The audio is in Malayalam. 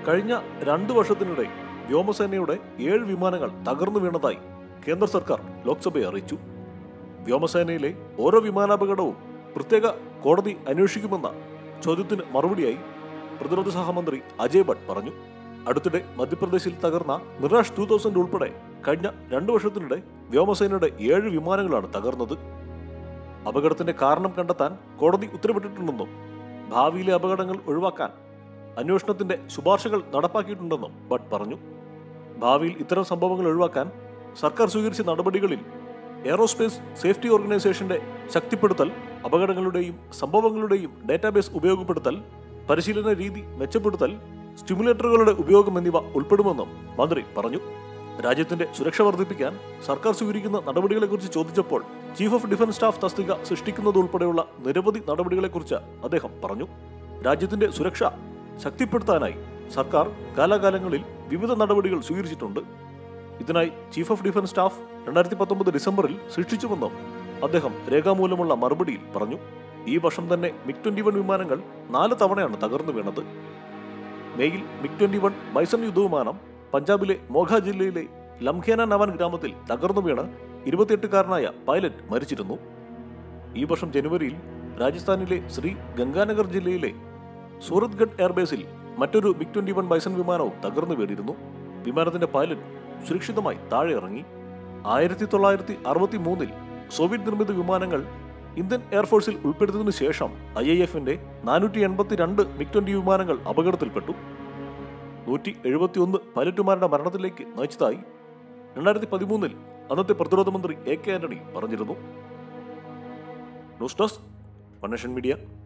കഴിഞ്ഞ രണ്ടു വർഷത്തിനിടെ വ്യോമസേനയുടെ ഏഴ് വിമാനങ്ങൾ തകർന്നു വീണതായി കേന്ദ്ര സർക്കാർ ലോക്സഭയെ അറിയിച്ചു വ്യോമസേനയിലെ ഓരോ വിമാനാപകടവും പ്രത്യേക കോടതി അന്വേഷിക്കുമെന്ന ചോദ്യത്തിന് മറുപടിയായി പ്രതിരോധ സഹമന്ത്രി അജയ് ഭട്ട് പറഞ്ഞു അടുത്തിടെ മധ്യപ്രദേശിൽ തകർന്ന മിറാഷ് ടൂ തൗസൻഡ് ഉൾപ്പെടെ കഴിഞ്ഞ രണ്ടു വർഷത്തിനിടെ വ്യോമസേനയുടെ ഏഴ് വിമാനങ്ങളാണ് തകർന്നത് അപകടത്തിന്റെ കാരണം കണ്ടെത്താൻ കോടതി ഉത്തരവിട്ടിട്ടുണ്ടെന്നും ഭാവിയിലെ അപകടങ്ങൾ ഒഴിവാക്കാൻ അന്വേഷണത്തിന്റെ ശുപാർശകൾ നടപ്പാക്കിയിട്ടുണ്ടെന്നും ഭട്ട് പറഞ്ഞു ഭാവിയിൽ ഇത്തരം സംഭവങ്ങൾ ഒഴിവാക്കാൻ സർക്കാർ സ്വീകരിച്ച നടപടികളിൽ എയറോസ്പേസ് സേഫ്റ്റി ഓർഗനൈസേഷന്റെ ശക്തിപ്പെടുത്തൽ അപകടങ്ങളുടെയും സംഭവങ്ങളുടെയും ഡാറ്റാബേസ് ഉപയോഗപ്പെടുത്തൽ പരിശീലന രീതി മെച്ചപ്പെടുത്തൽ സ്റ്റിമുലേറ്ററുകളുടെ ഉപയോഗം എന്നിവ ഉൾപ്പെടുമെന്നും മന്ത്രി പറഞ്ഞു രാജ്യത്തിന്റെ സുരക്ഷ വർദ്ധിപ്പിക്കാൻ സർക്കാർ സ്വീകരിക്കുന്ന നടപടികളെക്കുറിച്ച് ചോദിച്ചപ്പോൾ ചീഫ് ഓഫ് ഡിഫൻസ് സ്റ്റാഫ് തസ്തിക സൃഷ്ടിക്കുന്നതുൾപ്പെടെയുള്ള നിരവധി നടപടികളെക്കുറിച്ച് അദ്ദേഹം പറഞ്ഞു രാജ്യത്തിന്റെ സുരക്ഷ ശക്തിപ്പെടുത്താനായി സർക്കാർ കാലാകാലങ്ങളിൽ വിവിധ നടപടികൾ സ്വീകരിച്ചിട്ടുണ്ട് ഇതിനായി ചീഫ് ഓഫ് ഡിഫൻസ് സ്റ്റാഫ് രണ്ടായിരത്തി പത്തൊമ്പത് ഡിസംബറിൽ സൃഷ്ടിച്ചുവെന്നും അദ്ദേഹം രേഖാമൂലമുള്ള മറുപടിയിൽ പറഞ്ഞു ഈ വർഷം തന്നെ മിഗ് ട്വന്റി വൺ വിമാനങ്ങൾ നാല് തവണയാണ് തകർന്നു വീണത് മേയിൽ മിഗ് ട്വന്റി വൺ ബൈസൺ യുദ്ധവിമാനം പഞ്ചാബിലെ മോഘ ജില്ലയിലെ ലംഖേന നവാൻ ഗ്രാമത്തിൽ തകർന്നു വീണ് ഇരുപത്തിയെട്ടുകാരനായ പൈലറ്റ് മരിച്ചിരുന്നു ഈ വർഷം ജനുവരിയിൽ രാജസ്ഥാനിലെ ശ്രീ ഗംഗാനഗർ ജില്ലയിലെ സൂറത്ഗഡ് എയർബേസിൽ മറ്റൊരു മിഗ് ട്വന്റി വൺ ബൈസൺ വിമാനവും തകർന്നു വീണിരുന്നു വിമാനത്തിന്റെ പൈലറ്റ് സുരക്ഷിതമായി താഴെ ഇറങ്ങി ആയിരത്തി തൊള്ളായിരത്തി അറുപത്തി മൂന്നിൽ സോവിയറ്റ് നിർമ്മിത വിമാനങ്ങൾ ഇന്ത്യൻ എയർഫോഴ്സിൽ ഉൾപ്പെടുത്തിയതിനു ശേഷം ഐ ഐ എഫിന്റെ നാനൂറ്റി എൺപത്തി രണ്ട് മിഗ് ട്വന്റി വിമാനങ്ങൾ അപകടത്തിൽപ്പെട്ടു നൂറ്റി എഴുപത്തിയൊന്ന് പൈലറ്റുമാരുടെ മരണത്തിലേക്ക് നയിച്ചതായി രണ്ടായിരത്തി പതിമൂന്നിൽ അന്നത്തെ പ്രതിരോധ മന്ത്രി എ കെ ആന്റണി പറഞ്ഞിരുന്നു news desk one nation media